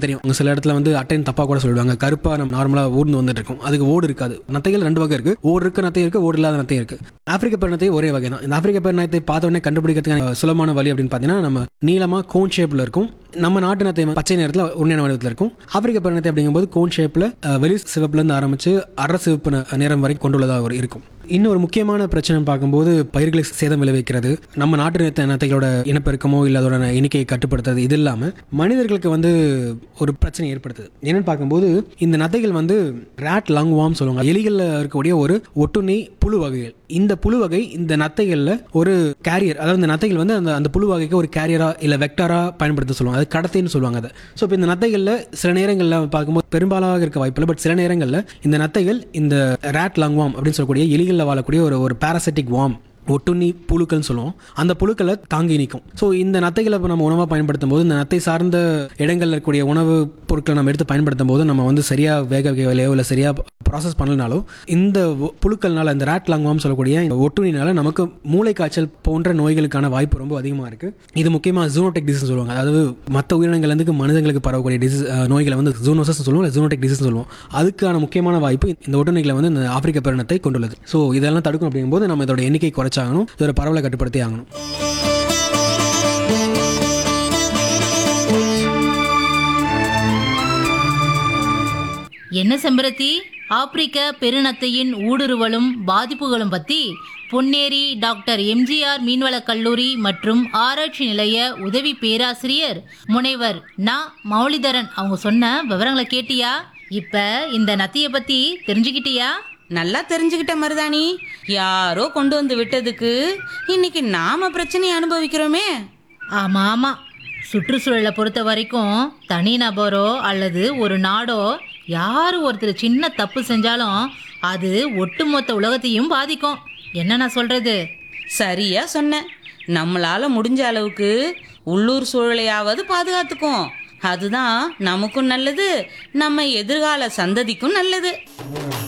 தெரியும் உங்க சில இடத்துல வந்து அட்டைன்னு தப்பா கூட சொல்லுவாங்க கருப்பா நம்ம நார்மலா ஊர்ந்து வந்துட்டு இருக்கும் அதுக்கு ஓடு இருக்காது நத்தைகள் ரெண்டு வகை இருக்கு ஓடு இருக்க நத்தை இருக்கு ஓடு இல்லாத நத்தை இருக்கு ஆப்பிரிக்க பெருநத்தை ஒரே வகை தான் இந்த ஆப்பிரிக்க பெருநத்தை பார்த்த உடனே கண்டுபிடிக்கிறதுக்கு சுலபமான வழி அப்படின்னு பார்த்தீங்கன்னா நம்ம நீளமா கோன் ஷேப்ல இருக்கும் நம்ம நாட்டு நத்தை பச்சை நேரத்தில் உண்மையான வடிவத்தில் இருக்கும் ஆப்பிரிக்க பெருநத்தை அப்படிங்கும்போது கோன் ஷேப்ல வெளி சிவப்புல இருந்து ஆரம்பிச்சு அரை சிவப்பு ந- நிறம் வரை கொண்டுள்ளதாக ஒரு இருக்கும் இன்னொரு முக்கியமான பிரச்சனை பார்க்கும்போது பயிர்களை சேதம் விளைவிக்கிறது நம்ம நாட்டு நத்த நத்தைகளோட இனப்பெருக்கமோ இல்லை அதோட எண்ணிக்கையை கட்டுப்படுத்துறது இது இல்லாமல் மனிதர்களுக்கு வந்து ஒரு பிரச்சனை ஏற்படுத்துது என்னன்னு பார்க்கும்போது இந்த நத்தைகள் வந்து ரேட் லங் வாம் சொல்லுவாங்க எலிகளில் இருக்கக்கூடிய ஒரு ஒட்டுண்ணி புழு வகைகள் இந்த புழு வகை இந்த நத்தைகளில் ஒரு கேரியர் அதாவது இந்த நத்தைகள் வந்து அந்த அந்த புழு வகைக்கு ஒரு கேரியரா இல்லை வெக்டாரா பயன்படுத்த சொல்லுவாங்க அது கடத்தைன்னு சொல்லுவாங்க அதை ஸோ இப்போ இந்த நத்தைகளில் சில நேரங்களில் பார்க்கும்போது பெரும்பாலாக இருக்க வாய்ப்பில்லை பட் சில நேரங்களில் இந்த நத்தைகள் இந்த ரேட் லங்வாம் அப்படின்னு சொல்லக்கூடிய எலிகளில் வாழக்கூடிய ஒரு ஒரு பாராசிட்டிக் வாம் ஒட்டுண்ணி புழுக்கள்னு சொல்லுவோம் அந்த புழுக்களை தாங்கி நிற்கும் ஸோ இந்த நத்தைகளை இப்போ நம்ம உணவாக பயன்படுத்தும் போது இந்த நத்தை சார்ந்த இடங்களில் இருக்கக்கூடிய உணவு பொருட்களை நம்ம எடுத்து பயன்படுத்தும் போது நம்ம வந்து சரியாக வேக வைக்கலையோ இல்லை சரியாக ப்ராசஸ் பண்ணலனாலோ இந்த ஒ- புழுக்கள்னால இந்த ரேட் லாங்குவாம் சொல்லக்கூடிய இந்த ஒட்டுண்ணினால நமக்கு மூளை காய்ச்சல் போன்ற நோய்களுக்கான வாய்ப்பு ரொம்ப அதிகமாக இருக்குது இது முக்கியமாக ஜூனோடெக் டிசீஸ் சொல்லுவாங்க அதாவது மற்ற உயிரினங்கள்லேருந்து மனிதர்களுக்கு பரவக்கூடிய டிசீஸ் நோய்களை வந்து ஜூனோசஸ் சொல்லுவோம் இல்லை ஜூனோடெக் டிசீஸ் சொல்லுவோம் அதுக்கான முக்கியமான வாய்ப்பு இந்த ஒட்டுண்ணிகளை வந்து இந்த ஆப்பிரிக்க பெருநத்தை கொண்டுள்ளது ஸோ இதெல்லாம் தடுக்கணும் அப்படிங்கும்போது நம்ம இதோட எண்ணிக்கை குறைச்சாகணும் இதோட பரவலை கட்டுப்படுத்தி ஆகணும் என்ன செம்பருத்தி ஆப்பிரிக்க பெருநத்தையின் ஊடுருவலும் பாதிப்புகளும் பத்தி பொன்னேரி டாக்டர் எம்ஜிஆர் மீன்வளக் கல்லூரி மற்றும் ஆராய்ச்சி நிலைய உதவி பேராசிரியர் முனைவர் நா மௌலிதரன் அவங்க சொன்ன விவரங்களை கேட்டியா இப்ப இந்த நத்திய பத்தி தெரிஞ்சுக்கிட்டியா நல்லா தெரிஞ்சுக்கிட்ட மருதாணி யாரோ கொண்டு வந்து விட்டதுக்கு இன்னைக்கு நாம பிரச்சனையை அனுபவிக்கிறோமே ஆமா ஆமா சுற்றுச்சூழலை பொறுத்த வரைக்கும் தனிநபரோ அல்லது ஒரு நாடோ யார் ஒருத்தர் சின்ன தப்பு செஞ்சாலும் அது ஒட்டுமொத்த உலகத்தையும் பாதிக்கும் என்ன நான் சொல்றது சரியா சொன்ன நம்மளால முடிஞ்ச அளவுக்கு உள்ளூர் சூழலையாவது பாதுகாத்துக்கும் அதுதான் நமக்கும் நல்லது நம்ம எதிர்கால சந்ததிக்கும் நல்லது